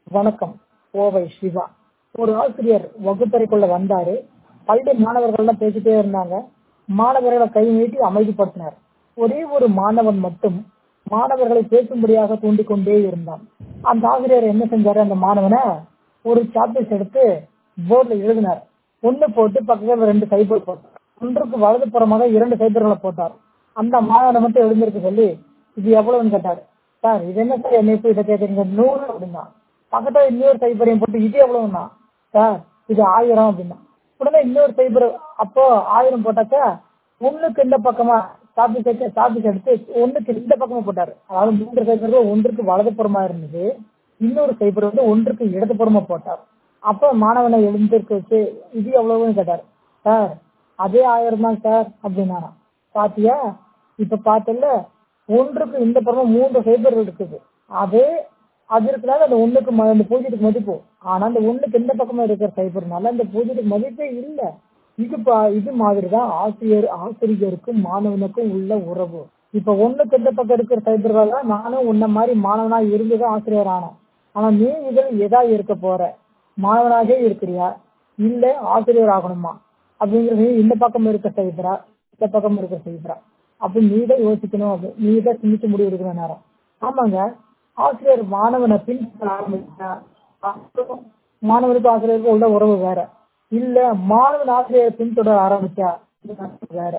வணக்கம் கோவை சிவா ஒரு ஆசிரியர் வகுப்பறைக்குள்ள வந்தாரு பள்ளி மாணவர்கள் எல்லாம் பேசிட்டே இருந்தாங்க மாணவர்களை கை நீட்டி அமைதிப்படுத்தினார் ஒரே ஒரு மாணவன் மட்டும் மாணவர்களை பேசும்படியாக தூண்டிக் கொண்டே இருந்தான் அந்த ஆசிரியர் என்ன செஞ்சாரு அந்த மாணவனை ஒரு சாப்பீஸ் எடுத்து போர்டில் எழுதினார் ஒண்ணு போட்டு பக்கத்துல ரெண்டு சைபர் போட்டார் ஒன்றுக்கு வலது புறமாக இரண்டு சைபர்களை போட்டார் அந்த மாணவனை மட்டும் எழுந்திருக்க சொல்லி இது எவ்வளவுன்னு கேட்டாரு சார் இது என்ன சார் என்னை போய் இதை கேட்குறீங்க நூறு அப்படின்னா பக்கத்துல இன்னொரு சைபரையும் போட்டு இது எவ்வளவுன்னா சார் இது ஆயிரம் அப்படின்னா உடனே இன்னொரு சைபர் அப்போ ஆயிரம் போட்டாக்கா ஒண்ணுக்கு இந்த பக்கமா சாப்பிட்டு வச்சு சாப்பிட்டு எடுத்து ஒண்ணுக்கு இந்த பக்கமா போட்டாரு அதாவது மூன்று சைபர்கள் ஒன்றுக்கு வலதுபுறமா இருந்தது இன்னொரு சைபர் வந்து ஒன்றுக்கு இடதுபுறமா போட்டார் அப்போ மாணவனை எழுந்திருக்க வச்சு இது எவ்வளவுன்னு கேட்டாரு சார் அதே ஆயிரம் தான் சார் அப்படின்னா பாத்தியா இப்ப பார்த்தல ஒன்றுக்கு இந்த புறமா மூன்று சைபர் இருக்குது அதே அது இருக்கிறனால அந்த ஒண்ணுக்கு ம- அந்த பூஜ்ஜியத்துக்கு மதிப்பு ஆனா அந்த ஒண்ணுக்கு இந்த பக்கமா இருக்கிற சைபர்னால அந்த பூஜ்ஜியத்துக்கு மதிப்பே இல்ல இது பா- இது மாதிரிதான் ஆசிரியர் ஆசிரியருக்கும் மாணவனுக்கும் உள்ள உறவு இப்ப ஒண்ணுக்கு இந்த பக்கம் இருக்கிற சைபர்களா நானும் உன்ன மாதிரி மாணவனா இருந்துதான் ஆசிரியர் ஆனேன் ஆனா நீ இதில் எதா இருக்க போற மாணவனாகவே இருக்கிறியா இல்ல ஆசிரியர் ஆகணுமா அப்படிங்கிறது இந்த பக்கம் இருக்க சைபரா இந்த பக்கம் இருக்க சைபரா அப்படி நீ தான் யோசிக்கணும் அப்படி நீ தான் சிந்திச்சு முடிவு எடுக்கிற நேரம் ஆமாங்க ஆசிரியர் மாணவனை பின்பற்ற ஆரம்பிச்சா அப்புறம் மாணவனுக்கும் ஆசிரியருக்கும் உள்ள உறவு வேற இல்ல மாணவன் ஆசிரியர் பின்தொடர ஆரம்பிச்சா இது வேற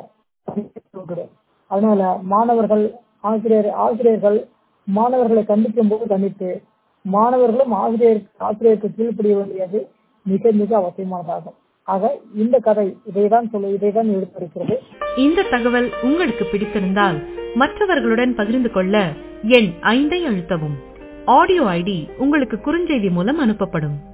அதனால மாணவர்கள் ஆசிரியர் ஆசிரியர்கள் மாணவர்களை கண்டிக்கும் போது கண்டித்து மாணவர்களும் ஆசிரியர் ஆசிரியருக்கு கீழ்ப்படிய வேண்டியது மிக மிக அவசியமானதாகும் ஆக இந்த கதை இதைதான் சொல்ல இதைதான் எடுத்திருக்கிறது இந்த தகவல் உங்களுக்கு பிடித்திருந்தால் மற்றவர்களுடன் பகிர்ந்து கொள்ள எண் ஐந்தை அழுத்தவும் ஆடியோ ஐடி உங்களுக்கு குறுஞ்செய்தி மூலம் அனுப்பப்படும்